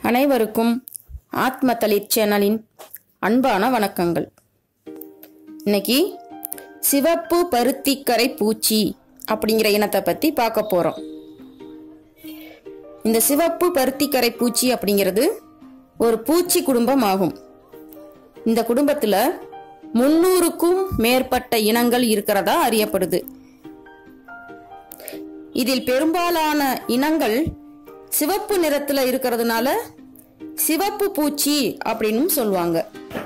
அனைவருக்கும் ஆத்ம தளிர் சேனலின் அன்பான வணக்கங்கள் இன்னைக்கு சிவப்பு பருத்திக்கரை பூச்சி அப்படிங்கிற இனத்தை பற்றி பார்க்க போகிறோம் இந்த சிவப்பு பருத்திக்கரை பூச்சி அப்படிங்கிறது ஒரு பூச்சி குடும்பம் ஆகும் இந்த குடும்பத்தில் முன்னூறுக்கும் மேற்பட்ட இனங்கள் இருக்கிறதா அறியப்படுது இதில் பெரும்பாலான இனங்கள் சிவப்பு நிறத்துல இருக்கிறதுனால சிவப்பு பூச்சி அப்படின்னு சொல்லுவாங்க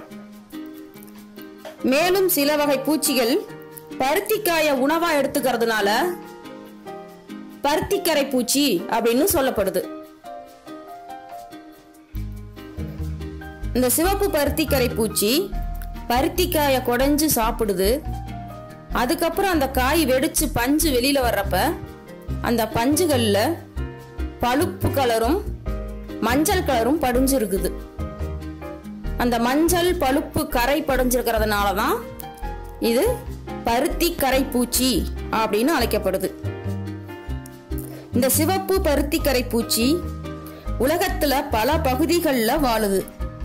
மேலும் சில வகை பூச்சிகள் பருத்திக்காய உணவா எடுத்துக்கிறதுனால பருத்திக்கரை பூச்சி அப்படின்னு சொல்லப்படுது இந்த சிவப்பு பருத்திக்கரை பூச்சி பருத்திக்காய குடைஞ்சு சாப்பிடுது அதுக்கப்புறம் அந்த காய் வெடிச்சு பஞ்சு வெளியில வர்றப்ப அந்த பஞ்சுகள்ல பழுப்பு கலரும் மஞ்சள் கலரும் படிஞ்சிருக்குது அந்த மஞ்சள் பழுப்பு கரை படிஞ்சிருக்கிறதுனால தான் இது பருத்தி கரை பூச்சி அப்படின்னு அழைக்கப்படுது இந்த சிவப்பு பருத்தி கரை பூச்சி உலகத்துல பல பகுதிகளில் வாழுது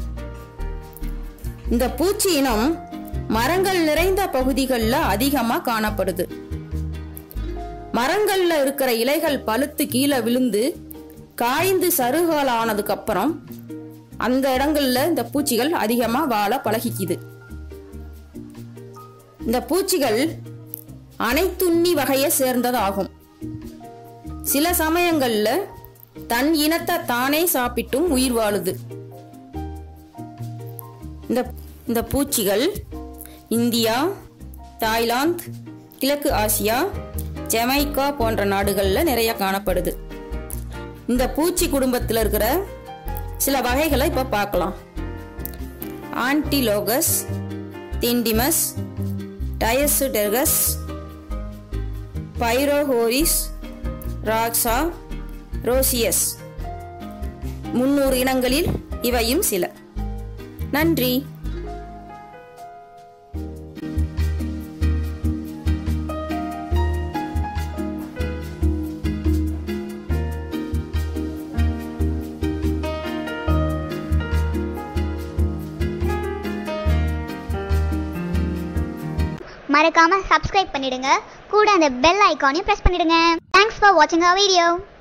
இந்த பூச்சி இனம் மரங்கள் நிறைந்த பகுதிகளில் அதிகமா காணப்படுது மரங்கள்ல இருக்கிற இலைகள் பழுத்து கீழே விழுந்து காய்ந்து சருகால் ஆனதுக்கு அப்புறம் அந்த இடங்கள்ல இந்த பூச்சிகள் அதிகமா வாழ பழகிக்குது இந்த பூச்சிகள் அனைத்துண்ணி வகையை சேர்ந்ததாகும் சில சமயங்கள்ல தன் இனத்தை தானே சாப்பிட்டும் உயிர் வாழுது இந்த இந்த பூச்சிகள் இந்தியா தாய்லாந்து கிழக்கு ஆசியா ஜமைக்கா போன்ற நாடுகளில் நிறைய காணப்படுது இந்த பூச்சி குடும்பத்தில் இருக்கிற சில வகைகளை இப்போ பார்க்கலாம் ஆன்டிலோகஸ் திண்டிமஸ் டயசுடெர்கஸ் பைரோஹோரிஸ் ராக்ஸா ரோசியஸ் முன்னூறு இனங்களில் இவையும் சில நன்றி மறக்காம சப்ஸ்கிரைப் பண்ணிடுங்க கூட அந்த பெல் ஐகானையும் பிரஸ் பண்ணிடுங்க தேங்க்ஸ் ஃபார் வாட்சிங் our வீடியோ